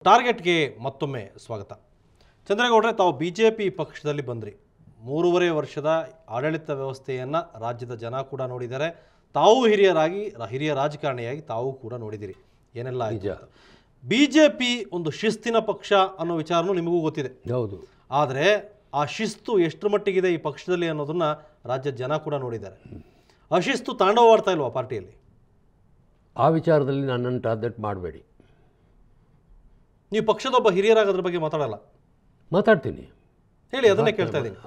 ಟಾರ್ಗೆಟ್ಗೆ ಮತ್ತೊಮ್ಮೆ ಸ್ವಾಗತ ಚಂದ್ರೇಗೌಡರೆ ತಾವು ಬಿ ಜೆ ಪಿ ಪಕ್ಷದಲ್ಲಿ ಬಂದ್ರಿ ಮೂರುವರೆ ವರ್ಷದ ಆಡಳಿತ ವ್ಯವಸ್ಥೆಯನ್ನು ರಾಜ್ಯದ ಜನ ಕೂಡ ನೋಡಿದ್ದಾರೆ ತಾವು ಹಿರಿಯರಾಗಿ ರ- ಹಿರಿಯ ರಾಜಕಾರಣಿಯಾಗಿ ತಾವು ಕೂಡ ನೋಡಿದಿರಿ ಏನೆಲ್ಲ ನಿಜ ಬಿ ಜೆ ಪಿ ಒಂದು ಶಿಸ್ತಿನ ಪಕ್ಷ ಅನ್ನೋ ವಿಚಾರನೂ ನಿಮಗೂ ಗೊತ್ತಿದೆ ಹೌದು ಆದರೆ ಆ ಶಿಸ್ತು ಎಷ್ಟರ ಮಟ್ಟಿಗಿದೆ ಈ ಪಕ್ಷದಲ್ಲಿ ಅನ್ನೋದನ್ನ ರಾಜ್ಯದ ಜನ ಕೂಡ ನೋಡಿದ್ದಾರೆ ಅಶಿಸ್ತು ತಾಂಡವವಾಡ್ತಾ ಇಲ್ವಾ ಪಾರ್ಟಿಯಲ್ಲಿ ಆ ವಿಚಾರದಲ್ಲಿ ನನ್ನನ್ನು ಟಾರ್ಗೆಟ್ ಮಾಡಬೇಡಿ ನೀವು ಪಕ್ಷದೊಬ್ಬ ಹಿರಿಯರಾಗಿ ಅದ್ರ ಬಗ್ಗೆ ಮಾತಾಡಲ್ಲ ಮಾತಾಡ್ತೀನಿ ಹೇಳಿ ಅದನ್ನೇ ಕೇಳ್ತಾ ಇದ್ದೀನಿ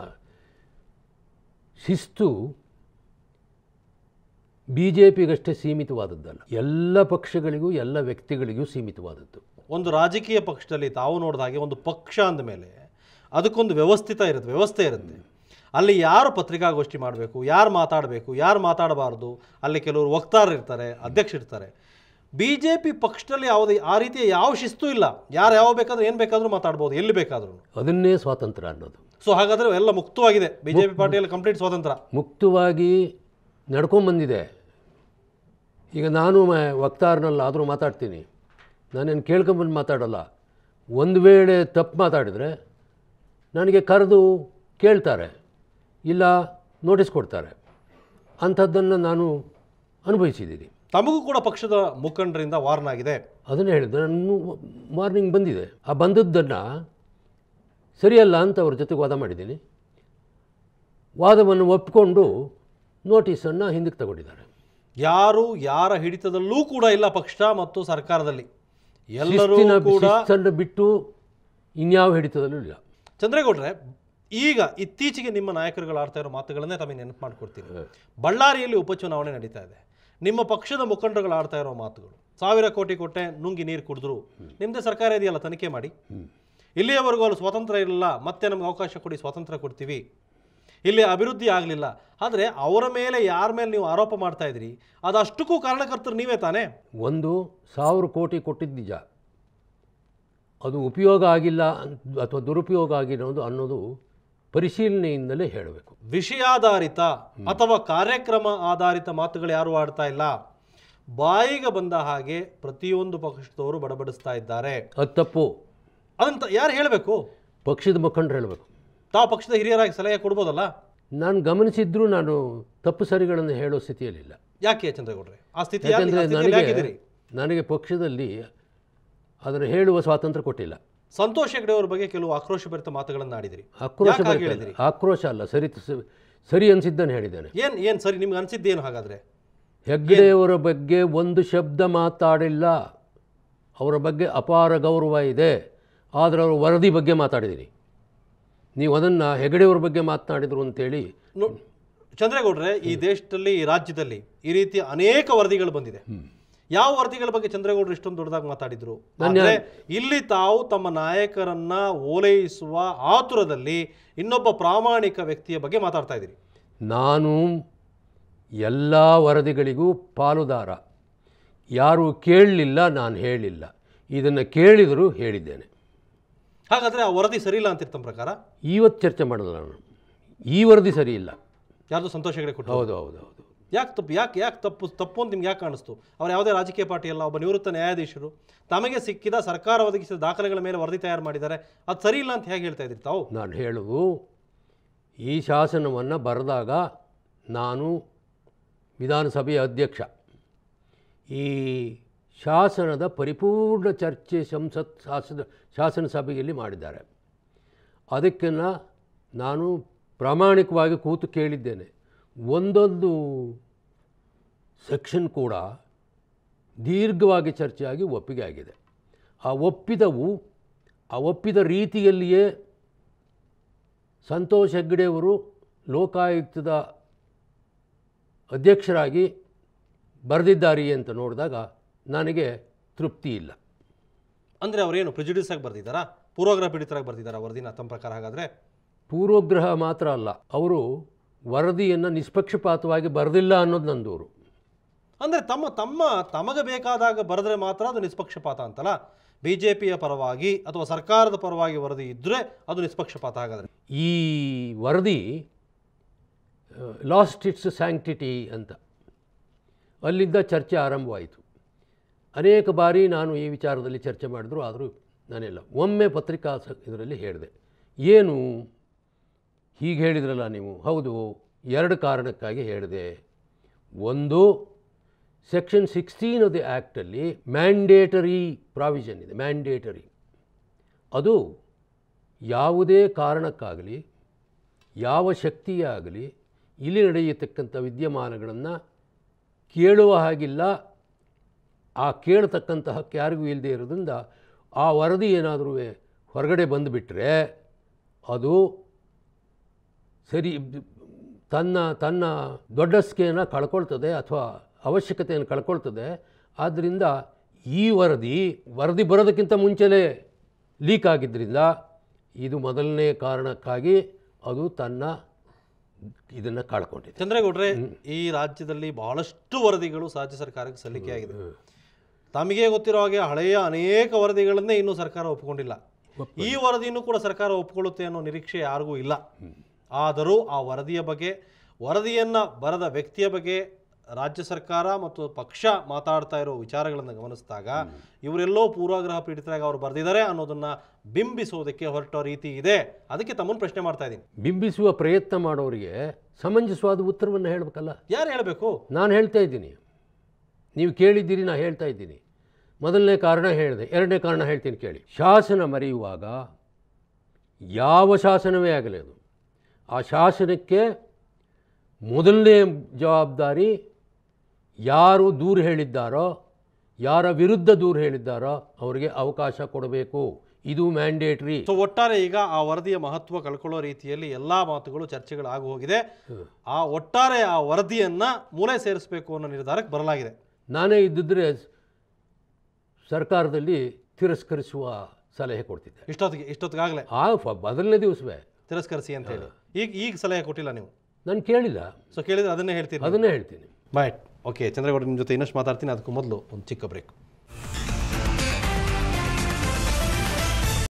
ಶಿಸ್ತು ಬಿ ಜೆ ಪಿಗಷ್ಟೇ ಸೀಮಿತವಾದದ್ದಲ್ಲ ಎಲ್ಲ ಪಕ್ಷಗಳಿಗೂ ಎಲ್ಲ ವ್ಯಕ್ತಿಗಳಿಗೂ ಸೀಮಿತವಾದದ್ದು ಒಂದು ರಾಜಕೀಯ ಪಕ್ಷದಲ್ಲಿ ತಾವು ನೋಡಿದ ಹಾಗೆ ಒಂದು ಪಕ್ಷ ಅಂದ ಮೇಲೆ ಅದಕ್ಕೊಂದು ವ್ಯವಸ್ಥಿತ ಇರುತ್ತೆ ವ್ಯವಸ್ಥೆ ಇರುತ್ತೆ ಅಲ್ಲಿ ಯಾರು ಪತ್ರಿಕಾಗೋಷ್ಠಿ ಮಾಡಬೇಕು ಯಾರು ಮಾತಾಡಬೇಕು ಯಾರು ಮಾತಾಡಬಾರ್ದು ಅಲ್ಲಿ ಕೆಲವರು ವಕ್ತಾರರು ಇರ್ತಾರೆ ಅಧ್ಯಕ್ಷರಿರ್ತಾರೆ ಬಿ ಜೆ ಪಿ ಪಕ್ಷದಲ್ಲಿ ಯಾವುದೇ ಆ ರೀತಿಯ ಯಾವ ಶಿಸ್ತು ಇಲ್ಲ ಯಾರು ಯಾವ ಬೇಕಾದ್ರೂ ಏನು ಬೇಕಾದರೂ ಮಾತಾಡ್ಬೋದು ಎಲ್ಲಿ ಬೇಕಾದ್ರೂ ಅದನ್ನೇ ಸ್ವಾತಂತ್ರ್ಯ ಅನ್ನೋದು ಸೊ ಹಾಗಾದರೆ ಎಲ್ಲ ಮುಕ್ತವಾಗಿದೆ ಬಿ ಜೆ ಪಿ ಪಾರ್ಟಿಯಲ್ಲಿ ಕಂಪ್ಲೀಟ್ ಸ್ವಾತಂತ್ರ್ಯ ಮುಕ್ತವಾಗಿ ನಡ್ಕೊಂಬಂದಿದೆ ಈಗ ನಾನು ಮ- ವಕ್ತಾರನಲ್ಲಾದರೂ ಮಾತಾಡ್ತೀನಿ ನಾನೇನು ಕೇಳ್ಕೊಂಬಂದು ಮಾತಾಡಲ್ಲ ಒಂದು ವೇಳೆ ತಪ್ಪು ಮಾತಾಡಿದರೆ ನನಗೆ ಕರೆದು ಕೇಳ್ತಾರೆ ಇಲ್ಲ ನೋಟಿಸ್ ಕೊಡ್ತಾರೆ ಅಂಥದ್ದನ್ನು ನಾನು ಅನುಭವಿಸಿದ್ದೀನಿ ತಮಗೂ ಕೂಡ ಪಕ್ಷದ ಮುಖಂಡರಿಂದ ವಾರ್ನ್ ಆಗಿದೆ ಅದನ್ನೇ ಹೇಳಿದ್ದು ನಾನು ಮಾರ್ನಿಂಗ್ ಬಂದಿದೆ ಆ ಬಂದದ್ದನ್ನು ಸರಿಯಲ್ಲ ಅಂತ ಅವ್ರ ಜೊತೆಗೆ ವಾದ ಮಾಡಿದ್ದೀನಿ ವಾದವನ್ನು ಒಪ್ಪಿಕೊಂಡು ನೋಟಿಸನ್ನು ಹಿಂದಕ್ಕೆ ತಗೊಂಡಿದ್ದಾರೆ ಯಾರು ಯಾರ ಹಿಡಿತದಲ್ಲೂ ಕೂಡ ಇಲ್ಲ ಪಕ್ಷ ಮತ್ತು ಸರ್ಕಾರದಲ್ಲಿ ಎಲ್ಲರೂ ಶಿಸ್ತಿನ ಕೂಡ ಶಿಸ್ತನ್ನು ಬಿಟ್ಟು ಇನ್ಯಾವ ಹಿಡಿತದಲ್ಲೂ ಇಲ್ಲ ಚಂದ್ರೇಗೌಡ್ರೆ ಈಗ ಇತ್ತೀಚೆಗೆ ನಿಮ್ಮ ನಾಯಕರುಗಳು ಆಡ್ತಾ ಇರೋ ಮಾತುಗಳನ್ನೇ ತಮಗೆ ನೆನಪು ಮಾಡ್ಕೊಡ್ತೀನಿ ಬಳ್ಳಾರಿಯಲ್ಲಿ ಉಪಚುನಾವಣೆ ನಡೀತಾ ಇದೆ ನಿಮ್ಮ ಪಕ್ಷದ ಮುಖಂಡರುಗಳು ಆಡ್ತಾ ಇರೋ ಮಾತುಗಳು ಸಾವಿರ ಕೋಟಿ ಕೊಟ್ಟೆ ನುಂಗಿ ನೀರು ಕುಡಿದ್ರು ನಿಮ್ಮದೇ ಸರ್ಕಾರ ಇದೆಯಲ್ಲ ತನಿಖೆ ಮಾಡಿ ಇಲ್ಲಿಯವರೆಗೂ ಅಲ್ಲಿ ಸ್ವಾತಂತ್ರ್ಯ ಇರಲಿಲ್ಲ ಮತ್ತೆ ನಮ್ಗೆ ಅವಕಾಶ ಕೊಡಿ ಸ್ವಾತಂತ್ರ್ಯ ಕೊಡ್ತೀವಿ ಇಲ್ಲಿ ಅಭಿವೃದ್ಧಿ ಆಗಲಿಲ್ಲ ಆದರೆ ಅವರ ಮೇಲೆ ಯಾರ ಮೇಲೆ ನೀವು ಆರೋಪ ಮಾಡ್ತಾ ಇದ್ರಿ ಅದಷ್ಟಕ್ಕೂ ಕಾರಣಕರ್ತರು ನೀವೇ ತಾನೇ ಒಂದು ಸಾವಿರ ಕೋಟಿ ಕೊಟ್ಟಿದ್ದು ನಿಜ ಅದು ಉಪಯೋಗ ಆಗಿಲ್ಲ ಅಂತ- ಅಥವಾ ದುರುಪಯೋಗ ಆಗಿರೋದು ಅನ್ನೋದು ಪರಿಶೀಲನೆಯಿಂದಲೇ ಹೇಳಬೇಕು ವಿಷಯಾಧಾರಿತ ಅಥವಾ ಕಾರ್ಯಕ್ರಮ ಆಧಾರಿತ ಮಾತುಗಳು ಯಾರು ಆಡ್ತಾ ಇಲ್ಲ ಬಾಯಿಗೆ ಬಂದ ಹಾಗೆ ಪ್ರತಿಯೊಂದು ಪಕ್ಷದವರು ಬಡಬಡಿಸ್ತಾ ಇದ್ದಾರೆ ಅದು ತಪ್ಪು ಅದಂತ ಯಾರು ಹೇಳಬೇಕು ಪಕ್ಷದ ಮುಖಂಡರು ಹೇಳಬೇಕು ತಾವು ಪಕ್ಷದ ಹಿರಿಯರಾಗಿ ಸಲಹೆ ಕೊಡ್ಬೋದಲ್ಲ ನಾನು ಗಮನಿಸಿದ್ರೂ ನಾನು ತಪ್ಪು ಸರಿಗಳನ್ನು ಹೇಳೋ ಸ್ಥಿತಿಯಲ್ಲಿಲ್ಲ ಯಾಕೆ ಚಂದ್ರೇಗೌಡ್ರೆ ಆ ಸ್ಥಿತಿ ಯಾಕೆ- ಆ ಯಾಕೆಂದರೆ ಸ್ಥಿತಿಯಲ್ಲಿ ನನಗೆ ಯಾಕಿದ್ದೀರಿ ನನಗೆ ಪಕ್ಷದಲ್ಲಿ ಅದನ್ನು ಹೇಳುವ ಸ್ವಾತಂತ್ರ್ಯ ಕೊಟ್ಟಿಲ್ಲ ಸಂತೋಷ್ ಹೆಗ್ಡೆ ಅವ್ರ ಬಗ್ಗೆ ಕೆಲವು ಆಕ್ರೋಶಭರಿತ ಮಾತುಗಳನ್ನು ಆಡಿದಿರಿ ಆಕ್ರೋಶ ಯಾಕೆ ಹಾಗೆ ಬರ್ತದೆ. ಹೇಳಿದಿರಿ ಆಕ್ರೋಶ ಅಲ್ಲ ಸರಿ ಸರಿ ಅನಿಸಿದ್ದನ್ನು ಹೇಳಿದ್ದೇನೆ ಏನ್ ಏನ್ ಸರಿ ನಿಮ್ಗೆ ಅನ್ಸಿದ್ದೇನು ಹಾಗಾದ್ರೆ ಹೆಗ್ಗಡೆಯವರ ಬಗ್ಗೆ ಒಂದು ಶಬ್ದ ಮಾತಾಡಿಲ್ಲ ಅವರ ಬಗ್ಗೆ ಅಪಾರ ಗೌರವ ಇದೆ ಆದರೆ ಅವರ ವರದಿ ಬಗ್ಗೆ ಮಾತಾಡಿದ್ದೀನಿ ನೀವು ಅದನ್ನು ಹೆಗಡೆಯವರ ಬಗ್ಗೆ ಮಾತನಾಡಿದ್ರು ಅಂತೇಳಿ ನೋ- ಚಂದ್ರೇಗೌಡ್ರೆ ಈ ದೇಶದಲ್ಲಿ ಈ ರಾಜ್ಯದಲ್ಲಿ ಈ ರೀತಿಯ ಅನೇಕ ವರದಿಗಳು ಬಂದಿದೆ ಯಾವ ವರದಿಗಳ ಬಗ್ಗೆ ಚಂದ್ರೇಗೌಡರು ಇಷ್ಟೊಂದು ದೊಡ್ಡದಾಗಿ ಮಾತಾಡಿದ್ರು ಅಂದ್ರೆ ಇಲ್ಲಿ ತಾವು ತಮ್ಮ ನಾಯಕರನ್ನ ಓಲೈಸುವ ಆತುರದಲ್ಲಿ ಇನ್ನೊಬ್ಬ ಪ್ರಾಮಾಣಿಕ ವ್ಯಕ್ತಿಯ ಬಗ್ಗೆ ಮಾತಾಡ್ತಾ ಇದ್ದೀರಿ ನಾನು ಎಲ್ಲ ವರದಿಗಳಿಗೂ ಪಾಲುದಾರ ಯಾರು ಕೇಳಲಿಲ್ಲ ನಾನು ಹೇಳಿಲ್ಲ ಇದನ್ನು ಕೇಳಿದರೂ ಹೇಳಿದ್ದೇನೆ ಹಾಗಾದ್ರೆ ಆ ವರದಿ ಸರಿ ಇಲ್ಲ ಅಂತೀರಿ ತಮ್ಮ ಪ್ರಕಾರ ಇವತ್ತು ಚರ್ಚೆ ಮಾಡಲ್ಲ ನಾನು ಈ ವರದಿ ಸರಿ ಇಲ್ಲ ಯಾರ್ದು ಸಂತೋಷ ಹೆಗಡೆ ಕೊಟ್ಟು ಹೌದು ಹೌದು ಹೌದು ಯಾಕೆ ತಪ್ಪು ಯಾಕೆ ಯಾಕೆ ತಪ್ಪು ತಪ್ಪು ಅಂತ ನಿಮ್ಗೆ ಯಾಕೆ ಕಾಣಿಸ್ತು ಅವ್ರು ಯಾವುದೇ ರಾಜಕೀಯ ಪಾರ್ಟಿ ಅಲ್ಲ ಒಬ್ಬ ನಿವೃತ್ತ ನ್ಯಾಯಾಧೀಶರು ತಮಗೆ ಸಿಕ್ಕಿದ ಸರ್ಕಾರ ಒದಗಿಸಿದ ದಾಖಲೆಗಳ ಮೇಲೆ ವರದಿ ತಯಾರು ಮಾಡಿದ್ದಾರೆ ಅದು ಸರಿ ಇಲ್ಲ ಅಂತ ಹೇಗೆ ಹೇಳ್ತಾ ಇದ್ದೀರಿ ತಾವು ನಾನು ಹೇಳುವುದು ಈ ಶಾಸನವನ್ನು ಬರೆದಾಗ ನಾನು ವಿಧಾನಸಭೆಯ ಅಧ್ಯಕ್ಷ ಈ ಶಾಸನದ ಪರಿಪೂರ್ಣ ಚರ್ಚೆ ಸಂಸತ್ ಶಾಸನ ಶಾಸನ ಸಭೆಯಲ್ಲಿ ಮಾಡಿದ್ದಾರೆ ಅದಕ್ಕೆ ನಾನು ಪ್ರಾಮಾಣಿಕವಾಗಿ ಕೂತು ಕೇಳಿದ್ದೇನೆ ಒಂದೊಂದು ಸೆಕ್ಷನ್ ಕೂಡ ದೀರ್ಘವಾಗಿ ಚರ್ಚೆಯಾಗಿ ಒಪ್ಪಿಗೆ ಆಗಿದೆ ಆ ಒಪ್ಪಿದವು ಆ ಒಪ್ಪಿದ ರೀತಿಯಲ್ಲಿಯೇ ಸಂತೋಷ್ ಹೆಗ್ಗಡೆಯವರು ಲೋಕಾಯುಕ್ತದ ಅಧ್ಯಕ್ಷರಾಗಿ ಬರೆದಿದ್ದಾರೆಯೇ ಅಂತ ನೋಡಿದಾಗ ನನಗೆ ತೃಪ್ತಿ ಇಲ್ಲ ಅಂದರೆ ಅವರೇನು ಪ್ರಿಜುಡಿಸ್ ಆಗಿ ಬರ್ದಿದ್ದಾರಾ ಪೂರ್ವಗ್ರಹ ಪೀಡಿತರಾಗಿ ಬರ್ದಿದ್ದಾರಾ ವರದಿನ ತಮ್ಮ ಪ್ರಕಾರ ಹಾಗಾದ್ರೆ ಪೂರ್ವಗ್ರಹ ಮಾತ್ರ ಅಲ್ಲ ಅವರು ವರದಿಯನ್ನು ನಿಷ್ಪಕ್ಷಪಾತವಾಗಿ ಬರೆದಿಲ್ಲ ಅನ್ನೋದು ನನ್ನ ದೂರು ಅಂದರೆ ತಮ್ಮ ತಮ್ಮ ತಮಗೆ ಬೇಕಾದಾಗ ಬರೆದ್ರೆ ಮಾತ್ರ ಅದು ನಿಷ್ಪಕ್ಷಪಾತ ಅಂತಲ್ಲ ಬಿ ಜೆ ಪಿಯ ಪರವಾಗಿ ಅಥವಾ ಸರ್ಕಾರದ ಪರವಾಗಿ ವರದಿ ಇದ್ದರೆ ಅದು ನಿಷ್ಪಕ್ಷಪಾತ ಹಾಗಾದ್ರೆ ಈ ವರದಿ ಲಾಸ್ಟ್ ಇಟ್ಸ್ ಸ್ಯಾಂಕ್ಟಿಟಿ ಅಂತ ಅಲ್ಲಿಂದ ಚರ್ಚೆ ಆರಂಭವಾಯಿತು ಅನೇಕ ಬಾರಿ ನಾನು ಈ ವಿಚಾರದಲ್ಲಿ ಚರ್ಚೆ ಮಾಡಿದ್ರು ಆದರೂ ನಾನೆಲ್ಲ ಒಮ್ಮೆ ಪತ್ರಿಕಾ ಸ ಇದರಲ್ಲಿ ಹೇಳಿದೆ ಏನು ಹೀಗೆ ಹೇಳಿದ್ರಲ್ಲ ನೀವು ಹೌದು ಎರಡು ಕಾರಣಕ್ಕಾಗಿ ಹೇಳಿದೆ ಒಂದು ಸೆಕ್ಷನ್ ಸಿಕ್ಸ್ಟೀನ್ ಆಫ್ ದಿ ಆ್ಯಕ್ಟಲ್ಲಿ ಮ್ಯಾಂಡೇಟರಿ ಪ್ರಾವಿಷನ್ ಇದೆ ಮ್ಯಾಂಡೇಟರಿ ಅದು ಯಾವುದೇ ಕಾರಣಕ್ಕಾಗಲಿ ಯಾವ ಶಕ್ತಿಯೇ ಆಗಲಿ ಇಲ್ಲಿ ನಡೆಯತಕ್ಕಂಥ ವಿದ್ಯಮಾನಗಳನ್ನು ಕೇಳುವ ಹಾಗಿಲ್ಲ ಆ ಕೇಳತಕ್ಕಂಥ ಹಕ್ಕು ಯಾರಿಗೂ ಇಲ್ಲದೆ ಇರೋದ್ರಿಂದ ಆ ವರದಿ ಏನಾದರೂ ಹೊರಗಡೆ ಬಂದುಬಿಟ್ರೆ ಅದು ಸರಿ ತನ್ನ ತನ್ನ ದೊಡ್ಡಸ್ಕೆಯನ್ನು ಕಳ್ಕೊಳ್ತದೆ ಅಥವಾ ಅವಶ್ಯಕತೆಯನ್ನು ಕಳ್ಕೊಳ್ತದೆ ಆದ್ದರಿಂದ ಈ ವರದಿ ವರದಿ ಬರೋದಕ್ಕಿಂತ ಮುಂಚೆನೇ ಲೀಕ್ ಆಗಿದ್ದರಿಂದ ಇದು ಮೊದಲನೇ ಕಾರಣಕ್ಕಾಗಿ ಅದು ತನ್ನ ಇದನ್ನು ಕಳ್ಕೊಂಡಿದೆ ಚಂದ್ರೇಗೌಡ್ರೆ ಈ ರಾಜ್ಯದಲ್ಲಿ ಬಹಳಷ್ಟು ವರದಿಗಳು ರಾಜ್ಯ ಸರ್ಕಾರಕ್ಕೆ ಸಲ್ಲಿಕೆಯಾಗಿದೆ ತಮಗೆ ಗೊತ್ತಿರೋ ಹಾಗೆ ಹಳೆಯ ಅನೇಕ ವರದಿಗಳನ್ನೇ ಇನ್ನೂ ಸರ್ಕಾರ ಒಪ್ಪಿಕೊಂಡಿಲ್ಲ ಈ ವರದಿನೂ ಕೂಡ ಸರ್ಕಾರ ಒಪ್ಪಿಕೊಳ್ಳುತ್ತೆ ಅನ್ನೋ ನಿರೀಕ್ಷೆ ಯಾರಿಗೂ ಇಲ್ಲ ಆದರೂ ಆ ವರದಿಯ ಬಗ್ಗೆ ವರದಿಯನ್ನ ಬರದ ವ್ಯಕ್ತಿಯ ಬಗ್ಗೆ ರಾಜ್ಯ ಸರ್ಕಾರ ಮತ್ತು ಪಕ್ಷ ಮಾತಾಡ್ತಾ ಇರೋ ವಿಚಾರಗಳನ್ನು ಗಮನಿಸಿದಾಗ ಇವರೆಲ್ಲೋ ಪೂರ್ವಾಗ್ರಹ ಪೀಡಿತರಾಗಿ ಅವರು ಬರೆದಿದ್ದಾರೆ ಅನ್ನೋದನ್ನ ಬಿಂಬಿಸೋದಕ್ಕೆ ಹೊರಟ ರೀತಿ ಇದೆ ಅದಕ್ಕೆ ತಮ್ಮನ್ನು ಪ್ರಶ್ನೆ ಮಾಡ್ತಾ ಇದ್ದೀನಿ ಬಿಂಬಿಸುವ ಪ್ರಯತ್ನ ಮಾಡೋರಿಗೆ ಸಮಂಜಸವಾದ ಉತ್ತರವನ್ನು ಹೇಳಬೇಕಲ್ಲ ಯಾರು ಹೇಳಬೇಕು ನಾನು ಹೇಳ್ತಾ ಇದ್ದೀನಿ ನೀವು ಕೇಳಿದ್ದೀರಿ ನಾನು ಹೇಳ್ತಾ ಇದ್ದೀನಿ ಮೊದಲನೇ ಕಾರಣ ಹೇಳಿದೆ ಎರಡನೇ ಕಾರಣ ಹೇಳ್ತೀನಿ ಕೇಳಿ ಶಾಸನ ಮರೆಯುವಾಗ ಯಾವ ಶಾಸನವೇ ಆಗಲಿ ಅದು ಆ ಶಾಸನಕ್ಕೆ ಮೊದಲನೇ ಜವಾಬ್ದಾರಿ ಯಾರು ದೂರು ಹೇಳಿದ್ದಾರೋ ಯಾರ ವಿರುದ್ಧ ದೂರು ಹೇಳಿದ್ದಾರೋ ಅವರಿಗೆ ಅವಕಾಶ ಕೊಡಬೇಕು ಇದು ಮ್ಯಾಂಡೇಟ್ರಿ ಸೊ ಒಟ್ಟಾರೆ ಈಗ ಆ ವರದಿಯ ಮಹತ್ವ ಕಳ್ಕೊಳ್ಳೋ ರೀತಿಯಲ್ಲಿ ಎಲ್ಲಾ ಮಾತುಗಳು ಚರ್ಚೆಗಳಾಗಿ ಹೋಗಿದೆ ಆ ಒಟ್ಟಾರೆ ಆ ವರದಿಯನ್ನ ಮೂಲೆ ಸೇರಿಸಬೇಕು ಅನ್ನೋ ನಿರ್ಧಾರಕ್ಕೆ ಬರಲಾಗಿದೆ ನಾನೇ ಇದ್ದಿದ್ದರೆ ಸರ್ಕಾರದಲ್ಲಿ ತಿರಸ್ಕರಿಸುವ ಸಲಹೆ ಕೊಡ್ತಿದ್ದೆ ಇಷ್ಟೊತ್ತಿಗೆ ಇಷ್ಟೊತ್ತಿಗಾಗಲೇ ಆ ಫ ಮೊದಲನೇ ದಿವಸವೇ ತಿರಸ್ಕರಿಸಿ ಅಂತ ಹೇಳಿ ಈಗ ಈಗ ಸಲಹೆ ಕೊಟ್ಟಿಲ್ಲ ನೀವು ನಾನು ಕೇಳಿಲ್ಲ ಸೊ ಕೇಳಿದ್ರೆ ಅದನ್ನೇ ಹೇಳ್ತೀರಿ ಅದನ್ನೇ ಹೇಳ್ತೀನಿ ಬಾಯ್ ಓಕೆ ಚಂದ್ರಗೌಡ ನಿಮ್ಮ ಜೊತೆ ಇನ್ನಷ್ಟು ಮಾತಾಡ್ತೀನಿ ಅದಕ್ಕೂ ಮೊದಲು ಒಂದು ಚಿಕ್ಕ ಬ್ರೇಕ್